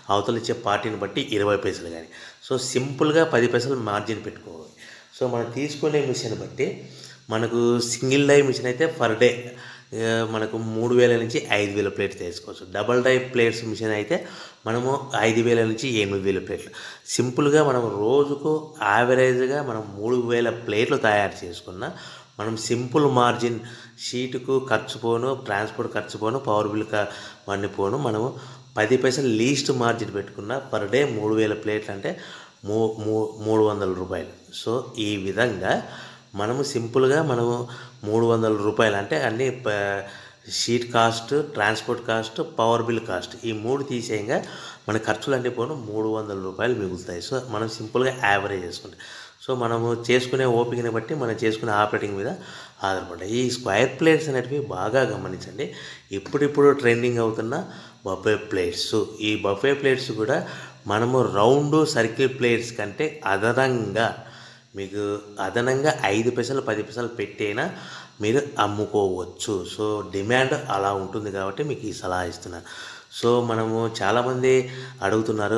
అవతల ఇచ్చే పార్టీని బట్టి ఇరవై పైసలు కానీ సో సింపుల్గా పది పైసలు మార్జిన్ పెట్టుకోవాలి సో మనం తీసుకునే మిషన్ బట్టి మనకు సింగిల్ డై మిషన్ అయితే పర్ డే ఆ, మనకు మూడు వేల నుంచి ఐదు వేల ప్లేట్లు తీసుకోవచ్చు డబల్ డై ప్లేట్స్ మిషన్ అయితే మనము ఐదు వేల నుంచి ఎనిమిది వేల ప్లేట్లు సింపుల్గా మనం రోజుకు యావరేజ్గా మనం మూడు వేల ప్లేట్లు తయారు చేసుకున్న మనం సింపుల్ మార్జిన్ షీటుకు ఖర్చు పోను ట్రాన్స్పోర్ట్ ఖర్చు పోను పవర్ బిల్ క- వన్నీ పోను మనము పది పైసలు లీస్ట్ మార్జిన్ పెట్టుకున్న పర్ డే మూడు వేల ప్లేట్లు అంటే మూ మూ- మూడు వందల రూపాయలు సో ఈ విధంగా మనము సింపుల్గా మనము మూడు వందల రూపాయలు అంటే అన్ని ప- sheet cost transport cost power bill cost ఈ మూడు తీసేయంగా మన ఖర్చులు అన్నీ పోను మూడు వందల రూపాయలు మిగులుతాయి సో మనం సింపుల్గా యావరేజ్ చేసుకుంటాం సో మనము చేసుకునే ఓపికని బట్టి మనం చేసుకునే ఆపరేటింగ్ మీద ఆధారపడ్డాయి ఈ స్క్వేర్ ప్లేట్స్ అనేటివి బాగా గమనించండి ఇప్పుడిప్పుడు ట్రెండింగ్ అవుతున్న బఫే ప్లేట్స్ ఈ బఫే ప్లేట్స్ కూడా మనము రౌండ్ సర్కిల్ ప్లేట్స్ కంటే అదనంగా మీకు అదనంగా ఐదు పైసలు పది పైసలు పెట్టైనా మీరు అమ్ముకోవచ్చు సో డిమాండ్ అలా ఉంటుంది కాబట్టి మీకు ఈ సలహా ఇస్తున్నాను సో మనము చాలామంది అడుగుతున్నారు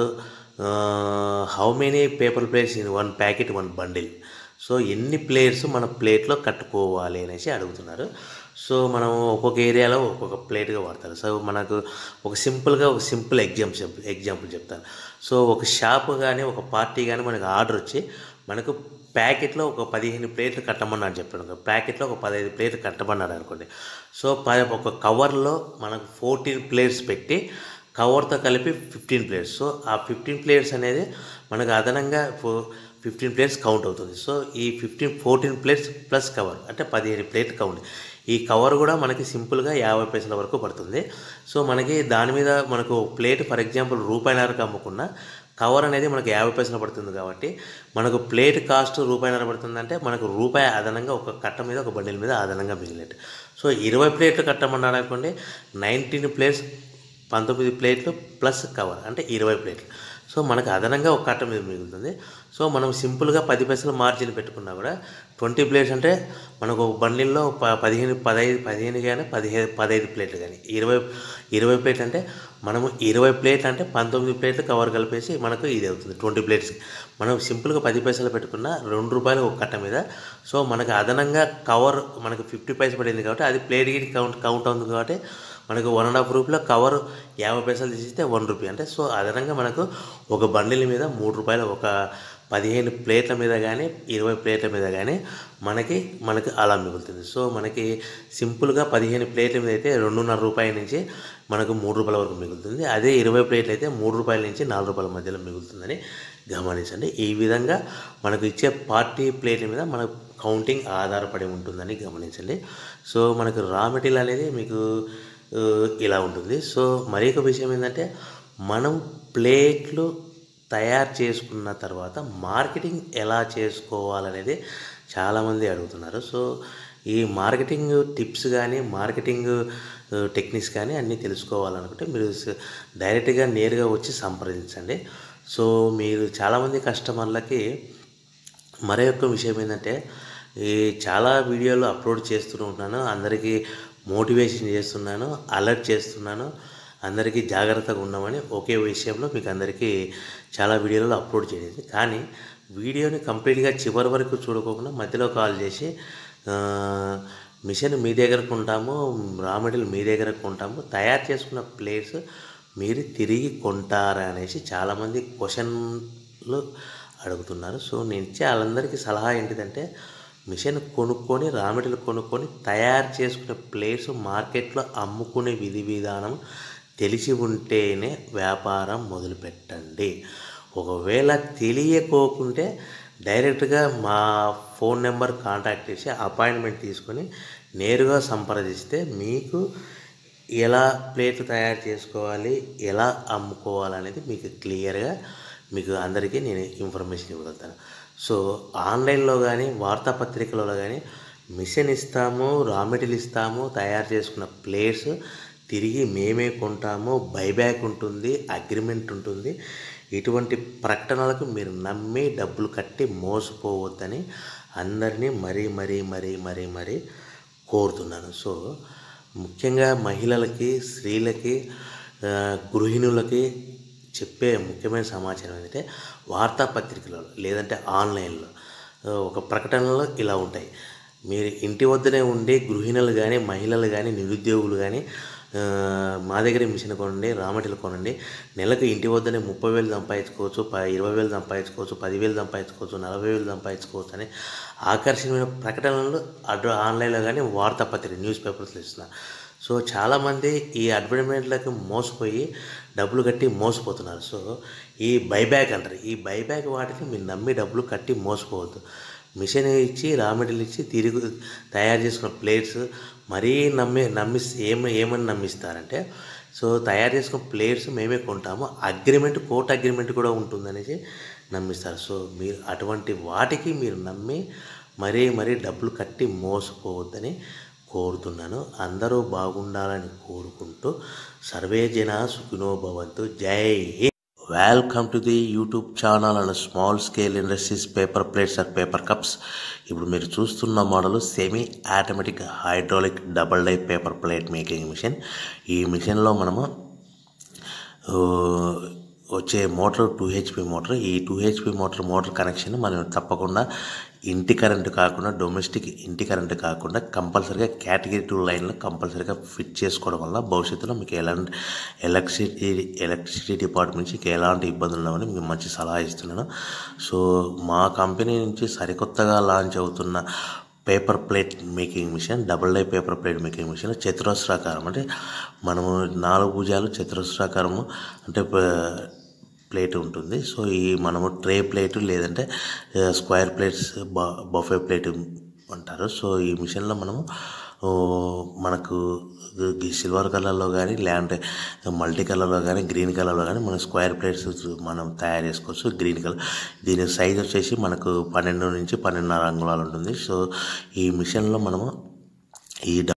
how many paper plates in one packet one bundle so ఎన్ని ప్లేట్స్ మన ప్లేట్లో కట్టుకోవాలి అనేసి అడుగుతున్నారు సో మనం ఒక్కొక్క ఏరియాలో ఒక్కొక్క ప్లేట్గా వాడతారు సో మనకు ఒక సింపుల్గా ఒక సింపుల్ ఎగ్జాంపుల్ ఎగ్జాంపుల్ చెప్తాను సో ఒక షాప్ కానీ ఒక పార్టీ కానీ మనకు ఆర్డర్ వచ్చి మనకు ప్యాకెట్లో ఒక పదిహేను ప్లేట్లు కట్టమన్నాడు చెప్పాడు ఒక ప్యాకెట్లో ఒక పదహైదు ప్లేట్లు కట్టమన్నాడు అనుకోండి సో ప ఒక కవర్లో మనకు ఫోర్టీన్ ప్లేట్స్ పెట్టి కవర్తో కలిపి ఫిఫ్టీన్ ప్లేట్స్ సో ఆ ఫిఫ్టీన్ ప్లేట్స్ అనేది మనకు అదనంగా ఫిఫ్టీన్ ప్లేట్స్ కౌంట్ అవుతుంది సో ఈ fifteen fourteen plates plus cover అంటే పదిహేను ప్లేట్ కౌంట్ ఈ కవర్ కూడా మనకి సింపుల్గా యాభై పైసల వరకు పడుతుంది సో మనకి దాని మీద మనకు ప్లేట్ ఫర్ ఎగ్జాంపుల్ రూపాయిన్నరకు అమ్ముకున్న కవర్ అనేది మనకు యాభై పైసలు పడుతుంది కాబట్టి మనకు ప్లేట్ కాస్ట్ రూపాయిన్నర పడుతుందంటే మనకు రూపాయి అదనంగా ఒక కట్ట మీద ఒక బండిల్ మీద అదనంగా మిగిలినట్టు సో ఇరవై ప్లేట్లు కట్టమన్నాడు అనుకోండి నైన్టీన్ ప్లేట్స్ పంతొమ్మిది ప్లేట్లు ప్లస్ కవర్ అంటే ఇరవై ప్లేట్లు సో మనకు అదనంగా ఒక కట్ట మీద మిగులుతుంది సో మనం సింపుల్గా పది పైసలు మార్జిన్ పెట్టుకున్నా కూడా ట్వంటీ ప్లేట్స్ అంటే మనకు ఒక బండిల్లో ప పదిహేను పదహైదు పదిహేను కానీ పదిహేను పదహైదు ప్లేట్లు కానీ ఇరవై ఇరవై ప్లేట్లు అంటే మనము ఇరవై ప్లేట్లు అంటే పంతొమ్మిది ప్లేట్లు కవర్ కలిపేసి మనకు ఇది అవుతుంది ట్వంటీ ప్లేట్స్ మనం సింపుల్గా పది పైసలు పెట్టుకున్న రెండు రూపాయలు ఒక కట్ట మీద సో మనకు అదనంగా కవర్ మనకు ఫిఫ్టీ పైసలు పడింది కాబట్టి అది ప్లేట్ గిట్ కౌంట్ కౌంట్ అవుతుంది కాబట్టి మనకు వన్ అండ్ హాఫ్ రూపీలో కవర్ యాభై పైసలు తీసిస్తే వన్ రూపీ అంటే సో అదనంగా మనకు ఒక బండిల్ మీద మూడు రూపాయలు ఒక పదిహేను ప్లేట్ల మీద కానీ ఇరవై ప్లేట్ల మీద కానీ మనకి మనకి అలా మిగులుతుంది సో మనకి సింపుల్గా పదిహేను ప్లేట్ల మీద అయితే రెండున్నర రూపాయల నుంచి మనకు మూడు రూపాయల వరకు మిగులుతుంది అదే ఇరవై ప్లేట్లు అయితే మూడు రూపాయల నుంచి నాలుగు రూపాయల మధ్యలో మిగులుతుందని గమనించండి ఈ విధంగా మనకు ఇచ్చే పార్టీ ప్లేట్ల మీద మన కౌంటింగ్ ఆధారపడి ఉంటుందని గమనించండి సో మనకు రా మెటీరియల్ అనేది మీకు ఆ, ఇలా ఉంటుంది సో మరి ఒక విషయం ఏంటంటే మనం ప్లేట్లు తయారు చేసుకున్న తర్వాత మార్కెటింగ్ ఎలా చేసుకోవాలనేది చాలామంది అడుగుతున్నారు సో ఈ మార్కెటింగ్ టిప్స్ కానీ మార్కెటింగ్ ఆ, టెక్నిక్స్ కానీ అన్నీ తెలుసుకోవాలనుకుంటే మీరు స- డైరెక్ట్గా నేరుగా వచ్చి సంప్రదించండి సో మీరు చాలామంది కస్టమర్లకి మరో యొక్క విషయం ఏంటంటే ఈ చాలా వీడియోలు అప్లోడ్ చేస్తూ ఉన్నాను అందరికీ మోటివేషన్ చేస్తున్నాను అలర్ట్ చేస్తున్నాను అందరికీ జాగ్రత్తగా ఉన్నామని ఒకే విషయంలో మీకు అందరికీ చాలా వీడియోలలో అప్లోడ్ చేసింది కానీ వీడియోని కంప్లీట్గా చివరి వరకు చూడకోకుండా మధ్యలో కాల్ చేసి ఆ, మిషన్ మీ దగ్గర కొంటాము రా మెటీరియల్ మీ దగ్గర కొంటాము తయారు చేసుకున్న ప్లేట్స్ మీరు తిరిగి కొంటారా అనేసి చాలామంది క్వశ్చన్లు అడుగుతున్నారు సో నేను ఇచ్చే వాళ్ళందరికీ సలహా ఏంటిదంటే మిషన్ కొనుక్కొని రా మెటీరియల్ కొనుక్కొని తయారు చేసుకునే ప్లేట్స్ మార్కెట్లో అమ్ముకునే విధి విధానం తెలిసి ఉంటేనే వ్యాపారం మొదలుపెట్టండి ఒకవేళ తెలియకోకుంటే డైరెక్ట్గా మా ఫోన్ నెంబర్ కాంటాక్ట్ చేసి అపాయింట్మెంట్ తీసుకొని నేరుగా సంప్రదిస్తే మీకు ఎలా ప్లేట్లు తయారు చేసుకోవాలి ఎలా అమ్ముకోవాలనేది మీకు క్లియర్గా మీకు అందరికీ నేను ఇన్ఫర్మేషన్ ఇవ్వగలుగుతాను సో ఆన్లైన్లో కానీ వార్తాపత్రికలలో కానీ మిషన్ ఇస్తాము రా మెటీరియల్ ఇస్తాము తయారు చేసుకున్న ప్లేట్స్ తిరిగి మేమే కొంటాము బైబ్యాక్ ఉంటుంది అగ్రిమెంట్ ఉంటుంది ఇటువంటి ప్రకటనలకు మీరు నమ్మి డబ్బులు కట్టి మోసపోవద్దని అందరినీ మరీ మరీ మరీ మరీ మరీ కోరుతున్నాను సో ముఖ్యంగా మహిళలకి స్త్రీలకి ఆ, గృహిణులకి చెప్పే ముఖ్యమైన సమాచారం ఏంటంటే వార్తాపత్రికలలో లేదంటే ఆన్లైన్లో ఆ, ఒక ప్రకటనలో ఇలా ఉంటాయి మీరు ఇంటి వద్దనే ఉండే గృహిణులు కానీ మహిళలు కానీ నిరుద్యోగులు కానీ ఆ, మా దగ్గర మిషన్ కొనండి రామటిలు కొనండి నెలకు ఇంటి వద్దనే ముప్పై వేలు సంపాదించుకోవచ్చు ప ఇరవై వేలు సంపాదించుకోవచ్చు పదివేలు సంపాదించుకోవచ్చు నలభై వేలు సంపాదించుకోవచ్చు అని ఆకర్షణీయమైన ప్రకటనలు అడ్వ ఆన్లైన్లో కానీ వార్తాపత్రిక న్యూస్ పేపర్స్లో ఇస్తున్నారు సో చాలామంది ఈ అడ్వర్టైజ్మెంట్లకు మోసపోయి డబ్బులు కట్టి మోసపోతున్నారు సో ఈ బైబ్యాక్ అంటారు ఈ బైబ్యాక్ వాటిని మీరు నమ్మి డబ్బులు కట్టి మోసపోవద్దు మిషన్ ఇచ్చి రా మెటీరియల్ ఇచ్చి తిరిగి తయారు చేసుకున్న ప్లేట్స్ మరీ నమ్మి నమ్మి ఏమ ఏమని నమ్మిస్తారంటే సో తయారు చేసుకున్న ప్లేట్స్ మేమే కొంటాము అగ్రిమెంట్ కోర్ట్ అగ్రిమెంట్ కూడా ఉంటుందనేసి నమ్మిస్తారు సో మీరు అటువంటి వాటికి మీరు నమ్మి మరీ మరీ డబ్బులు కట్టి మోసపోవద్దని కోరుతున్నాను అందరూ బాగుండాలని కోరుకుంటూ సర్వే జన సుఖినో భవంతు జై Hind welcome to the YouTube channel and small scale industries paper plates and paper cups ఇప్పుడు మీరు చూస్తున్న model semi automatic hydraulic double die paper plate making machine ఈ మిషన్లో మనము ఆ, వచ్చే మోటార్ టూ హెచ్పి మోటార్ ఈ two HP motor motor connection మనం తప్పకుండా ఇంటి కరెంటు కాకుండా డొమెస్టిక్ ఇంటి కరెంటు కాకుండా కంపల్సరీగా కేటగిరీ టూ లైన్లో కంపల్సరీగా ఫిట్ చేసుకోవడం వల్ల భవిష్యత్తులో మీకు ఎలాంటి ఎలక్ట్రిసిటీ ఎలక్ట్రిసిటీ డిపార్ట్మెంట్ నుంచి మీకు ఎలాంటి ఇబ్బందులు ఉండవని మీకు మంచి సలహా ఇస్తున్నాను సో మా కంపెనీ నుంచి సరికొత్తగా లాంచ్ అవుతున్న paper plate making machine double die paper plate making machine చతురస్రాకారం అంటే మనము నాలుగు భుజాలు చతురస్రాకారము అంటే ప- ప్లేట్ ఉంటుంది సో ఈ మనము ట్రే ప్లేట్ లేదంటే ఆ, స్క్వేర్ ప్లేట్స్ బ బఫే ప్లేట్ అంటారు సో ఈ మిషన్లో మనము ఓ, మనకు ఈ సిల్వర్ కలర్లో కానీ లేదంటే మల్టీ కలర్లో కానీ గ్రీన్ కలర్లో కానీ మనం స్క్వేర్ ప్లేట్స్ మనం తయారు చేసుకోవచ్చు గ్రీన్ కలర్ దీని సైజ్ వచ్చేసి మనకు పన్నెండు నుంచి పన్నెండున్నర అంగుళాలు ఉంటుంది సో ఈ మిషన్లో మనము ఈ